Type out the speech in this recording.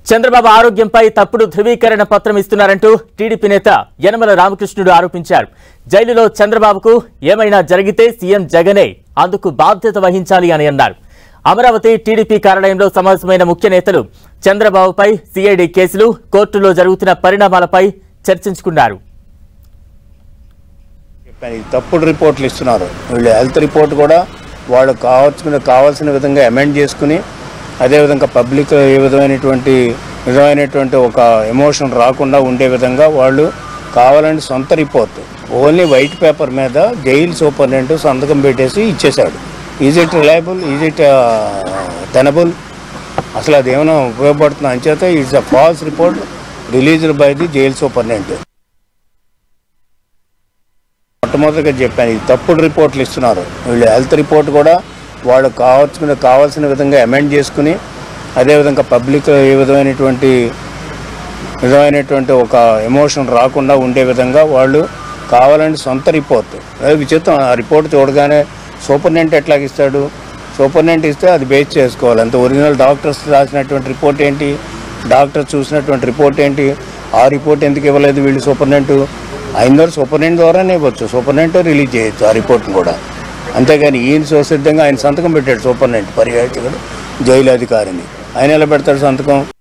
చంద్రబాబు ఆరోగ్యంపై తప్పుడు ధృవీకరణ పత్రం ఇస్తున్నారంటూ టీడీపీ నేత యనమల రామకృష్ణుడు ఆరోపించారు జైలులో చంద్రబాబుకు ఏమైనా జరిగితే సీఎం జగనే అందుకు బాధ్యత వహించాలి అని అన్నారు అమరావతి టీడీపీ కార్యాలయంలో సమావేశమైన ముఖ్య నేతలు చంద్రబాబుపై సిఐడి కేసులు కోర్టులో జరుగుతున్న పరిణామాలపై చర్చించుకున్నారు చెప్పాను ఇది తప్పుడు రిపోర్ట్లు ఇస్తున్నారు వీళ్ళు హెల్త్ రిపోర్ట్ కూడా వాళ్ళు కావాల్సిన కావాల్సిన విధంగా అమెండ్ చేసుకుని అదేవిధంగా పబ్లిక్ ఏ విధమైనటువంటి విధమైనటువంటి ఒక ఎమోషన్ రాకుండా ఉండే విధంగా వాళ్ళు కావాలని సొంత రిపోర్ట్ ఓన్లీ వైట్ పేపర్ మీద జైలు సూపరింటెండెంట్ సంతకం పెట్టేసి ఇచ్చేశాడు is it reliable is it tenable అసలు అది ఏమైనా ఉపయోగపడుతుంది అంచేత it's a false report released by the jail superintendent మొట్టమొదటిగా చెప్పాను ఇది తప్పుడు రిపోర్ట్లు ఇస్తున్నారు వీళ్ళు హెల్త్ రిపోర్ట్ కూడా వాళ్ళు కావాల్సిన కావాల్సిన విధంగా అమెండ్ చేసుకుని అదేవిధంగా పబ్లిక్ ఏ విధమైనటువంటి విధమైనటువంటి ఒక ఎమోషన్ రాకుండా ఉండే విధంగా వాళ్ళు కావాలని సొంత రిపోర్ట్ అదే విచిత్రం ఆ రిపోర్ట్ చూడగానే సూపరింటెండెంట్ ఎట్లాగ ఇస్తాడు సూపరింటెండెంట్ ఇస్తే అది బేస్ చేసుకోవాలి అంత ఒరిజినల్ డాక్టర్స్ రాసినటువంటి రిపోర్ట్ ఏంటి డాక్టర్ చూసినటువంటి రిపోర్ట్ ఏంటి ఆ రిపోర్ట్ ఎందుకు ఇవ్వలేదు వీళ్ళు సూపరింటెండెంట్ ఆయన ద్వారా సూపరింటెండెంట్ ద్వారానే ఇవ్వచ్చు సూపరింటెండెంట్ రిలీజ్ చేయొచ్చు ఆ రిపోర్ట్ని కూడా అంతేగాని ఈయన స్వసిద్ధంగా ఆయన సంతకం పెట్టాడు సూపరింటెండెంట్ పర్యాటకుడు జైలు అధికారిని ఆయన ఎలా పెడతాడు సంతకం